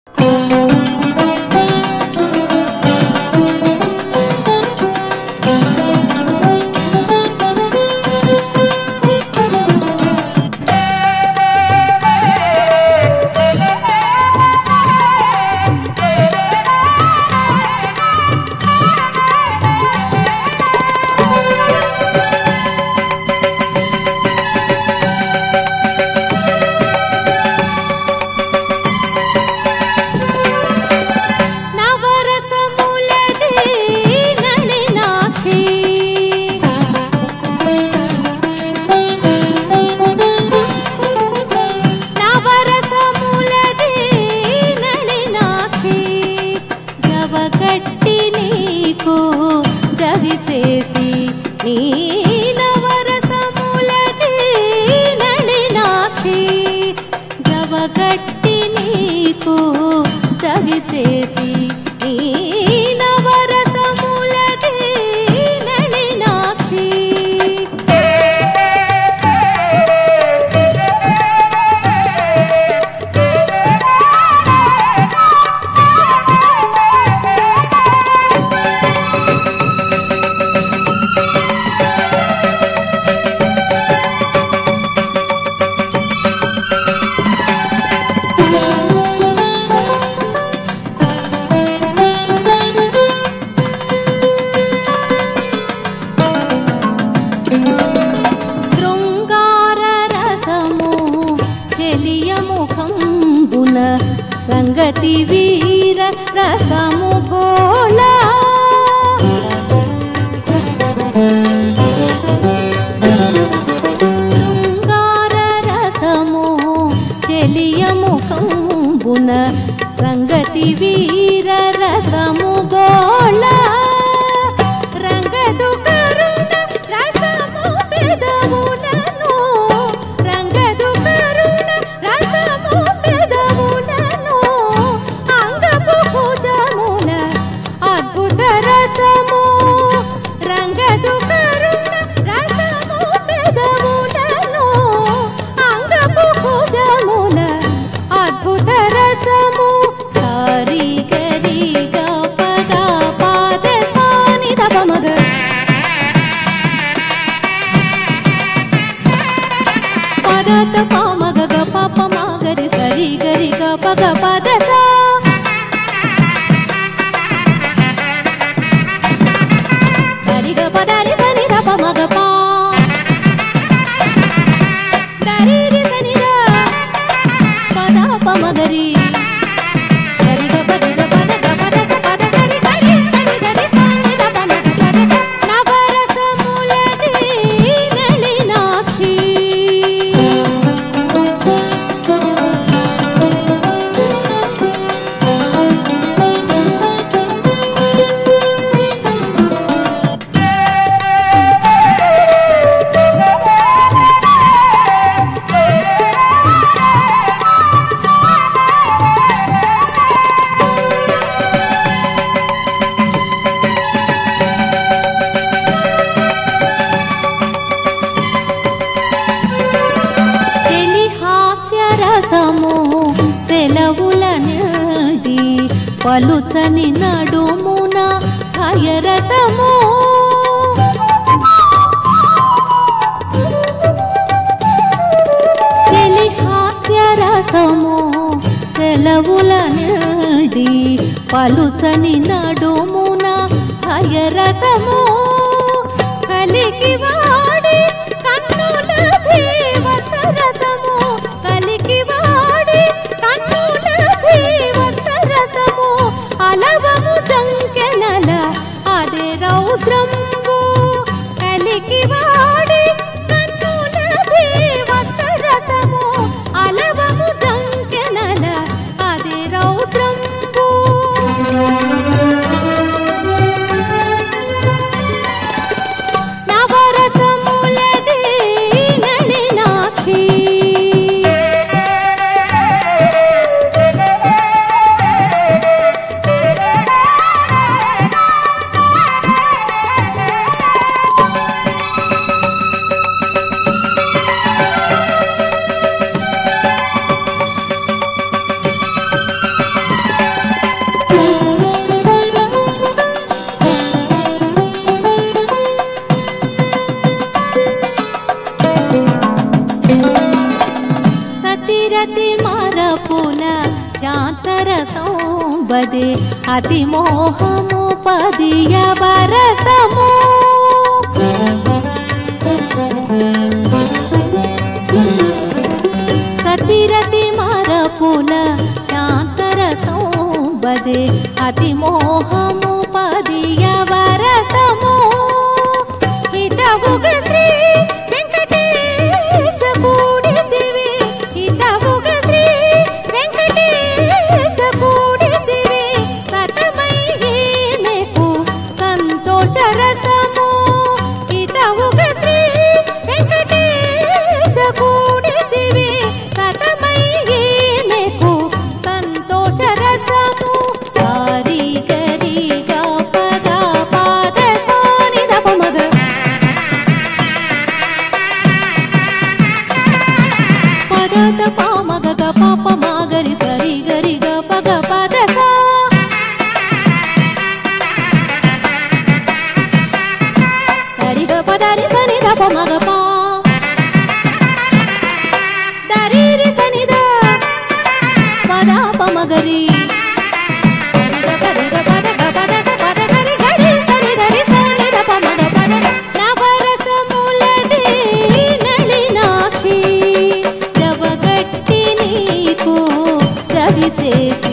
నవరసములది నళినాక్షి నవరసములది నళినాక్షి జవగట్టి నీకు జవిసేసి నీ నవరసములది నళినాక్షి జవగట్టి నీకు జవిసేసి నీ నవరసములది నళినాక్షి శృంగార రసము చెలియ ముఖంబున సంగతి వీర రసము భోళ శృంగార రసము చెలియ ముఖంబున సంగతి వీర రసము గోళ రంగదు కరుణ రసము పెదవులను రంగదు కరుణ రసము పెదవులను అంగపు కుజముల అద్భుత రసము రంగదు కరుణ రసము పెదవులను అంగపు కుజముల అద్భుత రసము సారి గరి గ పద పాద సాని దప మగ పదత పామగ గ పాప మాగరి సరి గరి గ పగ పద సా సరి గ పదరి సని దప మగ పా దరి రి సని ద పద ప మగరి సరి గ పది గ పద గ పద స పద సరి గరి సని గరి సని దప మగ పద స నవరసములది నళినాక్షి చెలి హాస్య రసము సెలవుల నడి పలుచని నడుమున భయరసము చెలి హాస్య రసము సెలవుల నడి పలుచని నడుమున భయరసము కలికి వాడి కన్నుల భీవత్సరసము కలికి వాడి కన్నుల భీవత్సరసము అలవము జంకెనల అదే రౌద్రంబు కలికి వాడి కన్నుల భీవత్సరసము అలవము జంకెనల అదే రౌద్రంబు నవరసములది మరపుల శాంతరసం బదే అతి మోహము పదియ వరసము సతిరతి మరపుల శాంతరసం బదే అతి మోహము పదియ వరసము హితవుగ శ్రీ వెంకటేశ కూడితివి హితవుగ శ్రీ వెంకటేశ కూడితివి సతమై మీకు సంతోష రసము హితవుగ శ్రీ వెంకటేశ కూడితివి సతమై మీకు సంతోష రసము హరి గరి గ పద పాద సాని దప మగ పదత పామగ గ పాప మాగరి సరి గరి గ పగ పద సా సరి గ పదరి సని దప మగ పా దరిరి సని ద పద ప మగరి సరి గ పరి గ పద గ పద గ పద సరి గరి సరి గరి సని దప మగ పద నవరసములది నళినాక్షి జవగట్టి నీకు రవిశేష